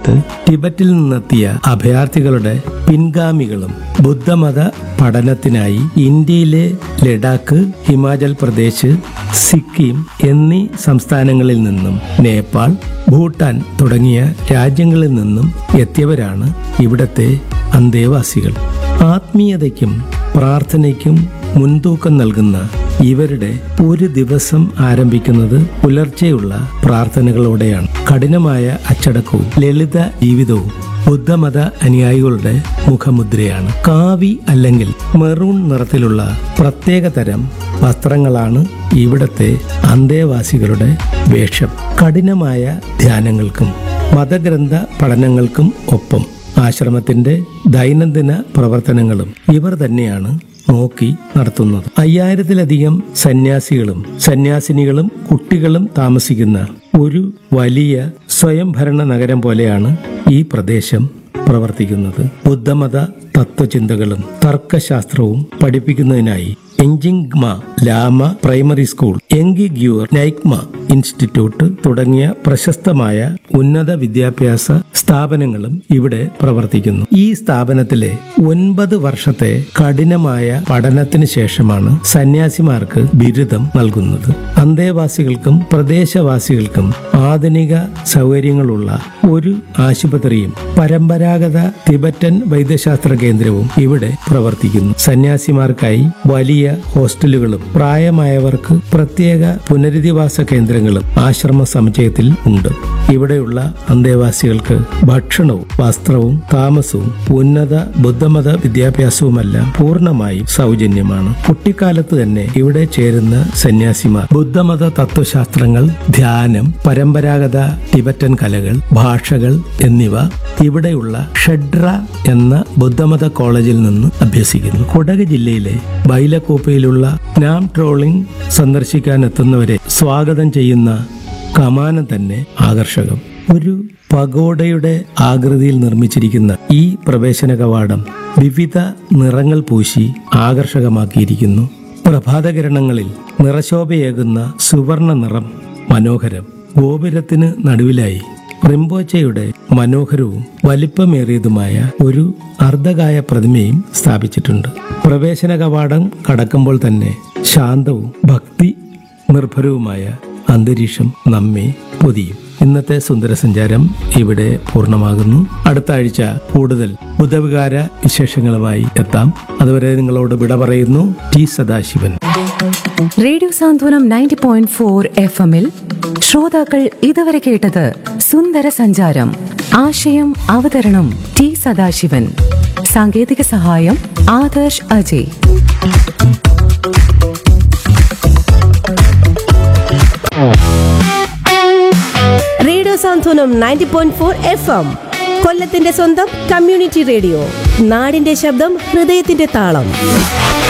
സമയത്ത് ടിബറ്റിൽ നിന്നെത്തിയ അഭയാർത്ഥികളുടെ പിൻഗാമികളും ബുദ്ധമത പഠനത്തിനായി ഇന്ത്യയിലെ ലഡാക്ക് ഹിമാചൽ പ്രദേശ് സിക്കിം എന്നീ സംസ്ഥാനങ്ങളിൽ നിന്നും നേപ്പാൾ ഭൂട്ടാൻ തുടങ്ങിയ രാജ്യങ്ങളിൽ നിന്നും എത്തിയവരാണ് ഇവിടത്തെ അന്തേവാസികൾ ആത്മീയതയ്ക്കും പ്രാർത്ഥനയ്ക്കും മുൻതൂക്കം നൽകുന്ന ഇവരുടെ ഒരു ദിവസം ആരംഭിക്കുന്നത് പുലർച്ചെയുള്ള പ്രാർത്ഥനകളോടെയാണ് കഠിനമായ അച്ചടക്കവും ലളിത ജീവിതവും ബുദ്ധമത അനുയായികളുടെ മുഖമുദ്രയാണ് കാവി അല്ലെങ്കിൽ മെറൂൺ നിറത്തിലുള്ള പ്രത്യേക തരം വസ്ത്രങ്ങളാണ് ഇവിടത്തെ അന്തേവാസികളുടെ വേഷം കഠിനമായ ധ്യാനങ്ങൾക്കും മതഗ്രന്ഥ പഠനങ്ങൾക്കും ഒപ്പം ആശ്രമത്തിന്റെ ദൈനംദിന പ്രവർത്തനങ്ങളും ഇവർ തന്നെയാണ് നോക്കി നടത്തുന്നത് അയ്യായിരത്തിലധികം സന്യാസികളും സന്യാസിനികളും കുട്ടികളും താമസിക്കുന്ന ഒരു വലിയ സ്വയംഭരണ നഗരം പോലെയാണ് ഈ പ്രദേശം പ്രവർത്തിക്കുന്നത് ബുദ്ധമത തത്വചിന്തകളും തർക്കശാസ്ത്രവും പഠിപ്പിക്കുന്നതിനായി എഞ്ചിങ്മ ലാമ പ്രൈമറി സ്കൂൾ എങ്കി ഗ്യൂർ നൈക്മ ഇൻസ്റ്റിറ്റ്യൂട്ട് തുടങ്ങിയ പ്രശസ്തമായ ഉന്നത വിദ്യാഭ്യാസ സ്ഥാപനങ്ങളും ഇവിടെ പ്രവർത്തിക്കുന്നു ഈ സ്ഥാപനത്തിലെ ഒൻപത് വർഷത്തെ കഠിനമായ പഠനത്തിന് ശേഷമാണ് സന്യാസിമാർക്ക് ബിരുദം നൽകുന്നത് അന്തേവാസികൾക്കും പ്രദേശവാസികൾക്കും ആധുനിക സൗകര്യങ്ങളുള്ള ഒരു ആശുപത്രിയും പരമ്പരാഗത തിബറ്റൻ വൈദ്യശാസ്ത്ര കേന്ദ്രവും ഇവിടെ പ്രവർത്തിക്കുന്നു സന്യാസിമാർക്കായി വലിയ ഹോസ്റ്റലുകളും പ്രായമായവർക്ക് പ്രത്യേക പുനരധിവാസ കേന്ദ്രങ്ങളും ആശ്രമ സമുച്ചയത്തിൽ ഉണ്ട് ഇവിടെയുള്ള അന്തേവാസികൾക്ക് ഭക്ഷണവും വസ്ത്രവും താമസവും ഉന്നത ബുദ്ധമത വിദ്യാഭ്യാസവുമെല്ലാം പൂർണ്ണമായും സൗജന്യമാണ് കുട്ടിക്കാലത്ത് തന്നെ ഇവിടെ ചേരുന്ന സന്യാസിമാർ ബുദ്ധമത തത്വശാസ്ത്രങ്ങൾ ധ്യാനം പരമ്പരാഗത ടിബറ്റൻ കലകൾ ഭാഷകൾ എന്നിവ ഇവിടെയുള്ള ഷഡ്ര എന്ന ബുദ്ധമത കോളേജിൽ നിന്ന് അഭ്യസിക്കുന്നു കൊടക് ജില്ലയിലെ ബൈലക്കോപ്പയിലുള്ള നാം ട്രോളിംഗ് സന്ദർശിക്കാൻ എത്തുന്നവരെ സ്വാഗതം ചെയ്യുന്ന കമാനം തന്നെ ആകർഷകം ഒരു പഗോഡയുടെ ആകൃതിയിൽ നിർമ്മിച്ചിരിക്കുന്ന ഈ പ്രവേശന കവാടം വിവിധ നിറങ്ങൾ പൂശി ആകർഷകമാക്കിയിരിക്കുന്നു പ്രഭാതകിരണങ്ങളിൽ നിറശോഭയേകുന്ന സുവർണ നിറം മനോഹരം ഗോപുരത്തിന് നടുവിലായി റിംബോച്ചയുടെ മനോഹരവും വലിപ്പമേറിയതുമായ ഒരു അർദ്ധകായ പ്രതിമയും സ്ഥാപിച്ചിട്ടുണ്ട് പ്രവേശന കവാടം കടക്കുമ്പോൾ തന്നെ ശാന്തവും ഭക്തി നിർഭരവുമായ അന്തരീക്ഷം നമ്മെ പൊതിയും ഇന്നത്തെ സുന്ദര സഞ്ചാരം ഇവിടെ പൂർണ്ണമാകുന്നു അടുത്ത ആഴ്ച കൂടുതൽ ബുധവികാര വിശേഷങ്ങളുമായി എത്താം അതുവരെ നിങ്ങളോട് വിട പറയുന്നു T Sadasivan radio Santhwanam ninety point four F എമ്മിൽ ശ്രോതാക്കൾ ഇതുവരെ കേട്ടത് സുന്ദര സഞ്ചാരം ആശയം അവതരണം ടി സദാശിവൻ സാങ്കേതിക സഹായം Adarsh Ajay radio Santhwanam ninety point four F M കൊല്ലത്തിന്റെ സ്വന്തം കമ്മ്യൂണിറ്റി റേഡിയോ നാടിന്റെ ശബ്ദം ഹൃദയത്തിന്റെ താളം